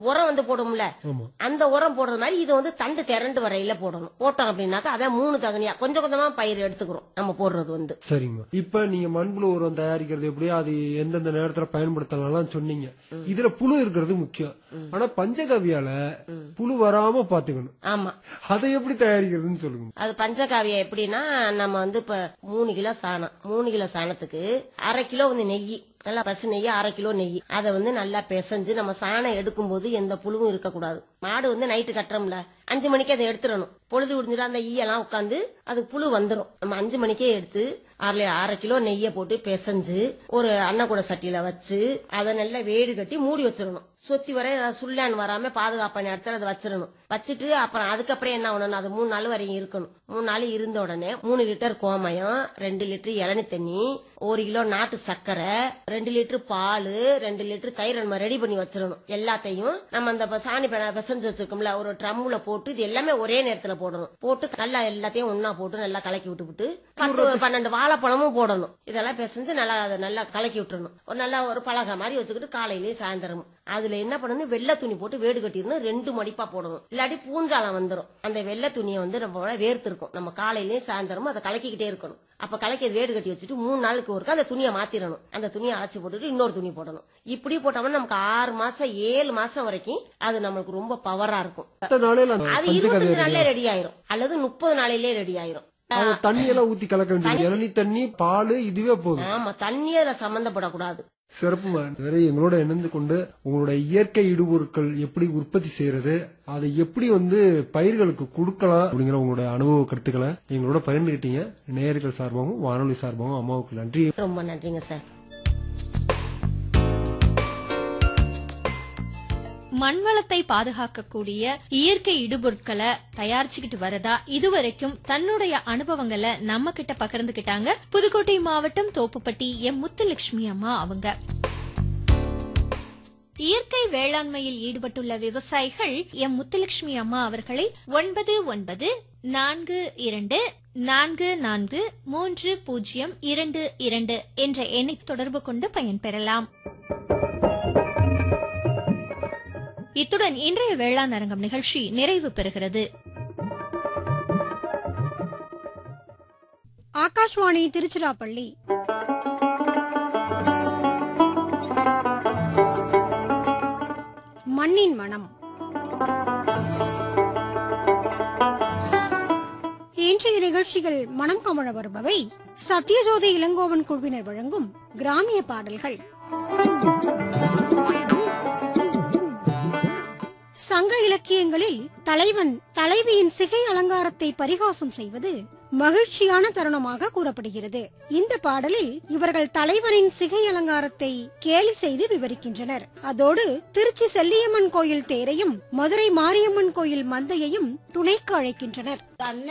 உரம் வந்து போடும்ல ஆமா அந்த உரம் போடுறது மாதிரி இது வந்து தண்டு திரண்டு வரையில போடணும் போட்டோம் அப்படின்னாக்கா அதான் மூணு தகுனியா கொஞ்சம் கொஞ்சமா பயிர் எடுத்துக்கிறோம் நம்ம போடுறது வந்து சரிங்கம்மா இப்ப நீங்க மண்புழு உரம் தயாரிக்கிறது எப்படி அது எந்தெந்த நேரத்துல பயன்படுத்தலாம் சொன்னீங்க இதுல புழு இருக்கிறது முக்கியம் ஆனா பஞ்சகவியால புழு வராம பாத்துக்கணும் ஆமா அதை எப்படி தயாரிக்கிறதுன்னு சொல்லுங்க அது பஞ்சகாவியம் எப்படின்னா நம்ம வந்து இப்ப மூணு கிலோ சாணம் மூணு கிலோ சாணத்துக்கு அரை கிலோ வந்து நெய் நல்லா பசு நெய் அரை கிலோ நெய் அதை வந்து நல்லா பிசைஞ்சு நம்ம சாணம் எடுக்கும்போது எந்த புழுவும் இருக்கக்கூடாது மாடு வந்து நைட்டு கட்டுறோம்ல அஞ்சு மணிக்கு அதை எடுத்துடணும் பொழுது விடிஞ்சிட்டு அந்த ஈயெல்லாம் உட்காந்து அது புழு வந்துடும் நம்ம அஞ்சு மணிக்கே எடுத்து அரை அரை கிலோ நெய்யை போட்டு பிசைஞ்சு ஒரு அன்னக்கூட சட்டியில வச்சு அதை நல்லா வேடி கட்டி மூடி வச்சிடணும் சொத்தி வரை ஏதாவது சுள்ளான் வராம பாதுகாப்பான இடத்துல அதை வச்சிடணும் வச்சுட்டு அப்புறம் அதுக்கப்புறம் என்ன பண்ணணும் அது மூணு நாள் வரையும் இருக்கணும் மூணு நாள் இருந்த உடனே மூணு லிட்டர் கோமயம் ரெண்டு லிட்டர் இளநி தண்ணி ஒரு கிலோ நாட்டு சர்க்கரை ரெண்டு லிட்டர் பால் ரெண்டு லிட்டர் தயிர் நம்ம ரெடி பண்ணி வச்சிடணும் எல்லாத்தையும் நம்ம அந்த ப- சாணி ப- பிசைஞ்சு வச்சிருக்கோம்ல ஒரு ட்ரம்ல போட்டு இது எல்லாமே ஒரே நேரத்துல போடணும் போட்டு நல்லா எல்லாத்தையும் ஒண்ணா போட்டு நல்லா கலக்கி விட்டு விட்டு பத்து பன்னெண்டு வாழைப்பழமும் போடணும் இதெல்லாம் பிசைஞ்சு நல்லா அதை நல்லா கலக்கி விட்டுறணும் ஒரு நல்லா ஒரு பலகை மாதிரி வச்சுக்கிட்டு காலையிலயும் சாயந்தரமும் அதுல என்ன பண்ணணும் வெள்ளை துணி போட்டு வேடு கட்டிடணும் ரெண்டு மடிப்பா போடணும் இல்லாட்டி பூஞ்சாலம் வந்துரும் அந்த வெள்ளை துணியை வந்து நம்ம வேர்த்து இருக்கும் நம்ம காலையிலயும் சாயந்தரமும் அதை கலக்கிக்கிட்டே இருக்கணும் அப்ப கலக்கி அது வேடு கட்டி வச்சுட்டு மூணு நாளுக்கு ஒருக்கா அந்த துணியை மாத்திரணும் அந்த துணியை அழைச்சி போட்டுட்டு இன்னொரு துணி போடணும் இப்படி போட்டோம்னா நமக்கு ஆறு மாசம் ஏழு மாசம் வரைக்கும் அது நம்மளுக்கு ரொம்ப பவரா இருக்கும் எத்தனை நாளையில அந்த அது பஞ்சகவியா இருபத்தஞ்சு நாள்ல ரெடி ஆயிரும் அல்லது முப்பது நாளிலே ரெடி ஆயிரும் அது தண்ணியெல்லாம் ஊத்தி கலக்க வேண்டியது இளநீ தண்ணி பால் இதுவே போதும் ஆமா தண்ணி அதுல சம்பந்தப்படக்கூடாது சிறப்புமா வேற எங்களோட இணைந்து கொண்டு உங்களோட இயற்கை இடுபொருட்கள் எப்படி உற்பத்தி செய்யறது அதை எப்படி வந்து பயிர்களுக்கு கொடுக்கலாம் அப்படிங்கிற உங்களோட அனுபவ கருத்துக்களை எங்களோட பகிர்ந்துகிட்டீங்க நேயர்கள் சார்பாகவும் வானொலி சார்பாகவும் அம்மாவுக்கு நன்றி ரொம்ப நன்றிங்க சார் மண்வளத்தை பாதுகாக்கக்கூடிய இயற்கை இடுபொருட்களை தயாரிச்சுக்கிட்டு வரதா இதுவரைக்கும் தன்னுடைய அனுபவங்களை நம்ம கிட்ட பகிர்ந்துகிட்டாங்க புதுக்கோட்டை மாவட்டம் தோப்புப்பட்டி எம் முத்துலட்சுமி அம்மா அவங்க இயற்கை வேளாண்மையில் ஈடுபட்டுள்ள விவசாயிகள் எம் முத்துலட்சுமி அம்மா அவர்களை ஒன்பது ஒன்பது நான்கு இரண்டு நான்கு நான்கு மூன்று பூஜ்ஜியம் இரண்டு இரண்டு என்ற எண்ணை தொடர்பு கொண்டு பயன்பெறலாம் இத்துடன் இன்றைய வேளாண் அரங்கம் நிகழ்ச்சி நிறைவு பெறுகிறது ஆகாஷ்வாணி திருச்சிராப்பள்ளி மண்ணின் மனம் இன்றைய நிகழ்ச்சிகள் மனம் கமழ வருபவை சத்யஜோதி இளங்கோவன் குழுவினர் வழங்கும் கிராமிய பாடல்கள் சங்க இலக்கியங்களில் தலைவன் தலைவியின் சிகை அலங்காரத்தை பரிகாசம் செய்வது மகிழ்ச்சியான தருணமாக கூறப்படுகிறது இந்த பாடலில் இவர்கள் தலைவனின் சிகை அலங்காரத்தை கேலி செய்து விவரிக்கின்றனர் அதோடு திருச்சி செல்லியம்மன் கோயில் தேரையும் மதுரை மாரியம்மன் கோயில் மந்தையையும் துணைக்கு அழைக்கின்றனர்